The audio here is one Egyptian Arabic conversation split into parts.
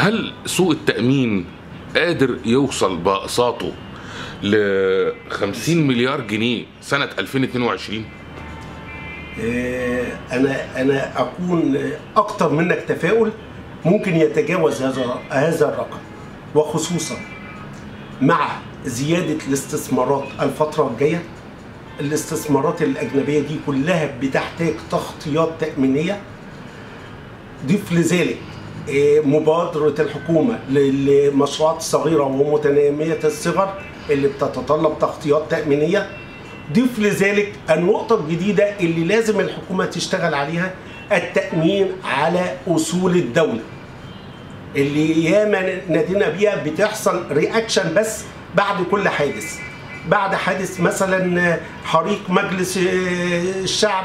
هل سوق التامين قادر يوصل باقساطه ل 50 مليار جنيه سنه 2022 آه، انا انا اكون اكتر منك تفاؤل ممكن يتجاوز هذا هذا الرقم وخصوصا مع زياده الاستثمارات الفتره الجايه الاستثمارات الاجنبيه دي كلها بتحتاج تغطيات تامينيه ضيف لذلك آه، مبادرة الحكومة للمشروعات الصغيرة ومتنامية الصغر اللي بتتطلب تغطيات تأمينية ضيف لذلك النقطة الجديدة اللي لازم الحكومة تشتغل عليها التأمين على أصول الدولة اللي ياما نادينا بيها بتحصل رياكشن بس بعد كل حادث بعد حادث مثلا حريق مجلس الشعب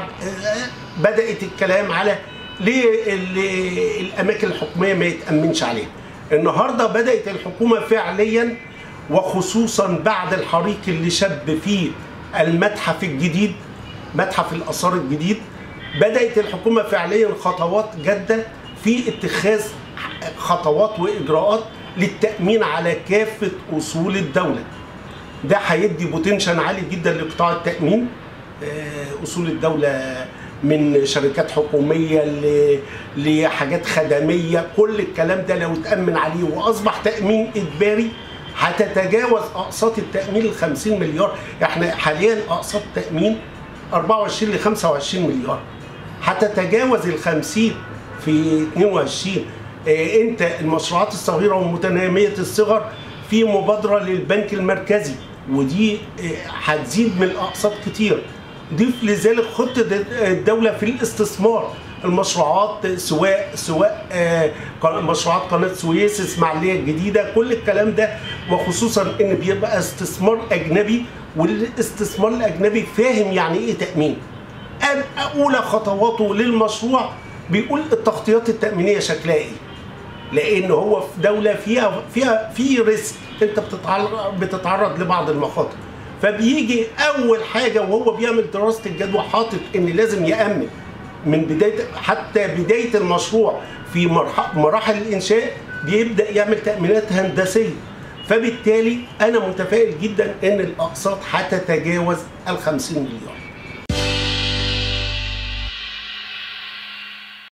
بدأت الكلام على ليه ال- الاماكن الحكوميه ما يتامنش عليها النهارده بدات الحكومه فعليا وخصوصا بعد الحريق اللي شب فيه المتحف الجديد متحف الاثار الجديد بدات الحكومه فعليا خطوات جاده في اتخاذ خطوات واجراءات للتامين على كافه اصول الدوله ده هيدي بوتنشن عالي جدا لقطاع التامين آه، اصول الدوله من شركات حكوميه ل- لحاجات خدميه كل الكلام ده لو اتامن عليه واصبح تامين اجباري هتتجاوز اقساط التامين ال 50 مليار احنا حاليا اقساط تامين 24 ل 25 مليار هتتجاوز ال 50 في 22 آه، انت المشروعات الصغيره والمتناميه الصغر في مبادره للبنك المركزي ودي آه، هتزيد من الاقساط كتير ضيف لذلك خطه الدوله في الاستثمار المشروعات سواء سواء آه، قن- مشروعات قناه سويس اسماعيليه الجديده كل الكلام ده وخصوصا ان بيبقى استثمار اجنبي والاستثمار الاجنبي فاهم يعني ايه تامين أب- اولى خطواته للمشروع بيقول التغطيات التامينيه شكلها ايه لان هو في دوله فيها فيها في ريسك انت بتتعرض بتتعرض لبعض المخاطر فبيجي اول حاجه وهو بيعمل دراسه الجدوى حاطط ان لازم يامن من بدايه حتى بدايه المشروع في مرح- مراحل الانشاء بيبدا يعمل تامينات هندسيه فبالتالي انا متفائل جدا ان الاقساط هتتجاوز ال 50 مليار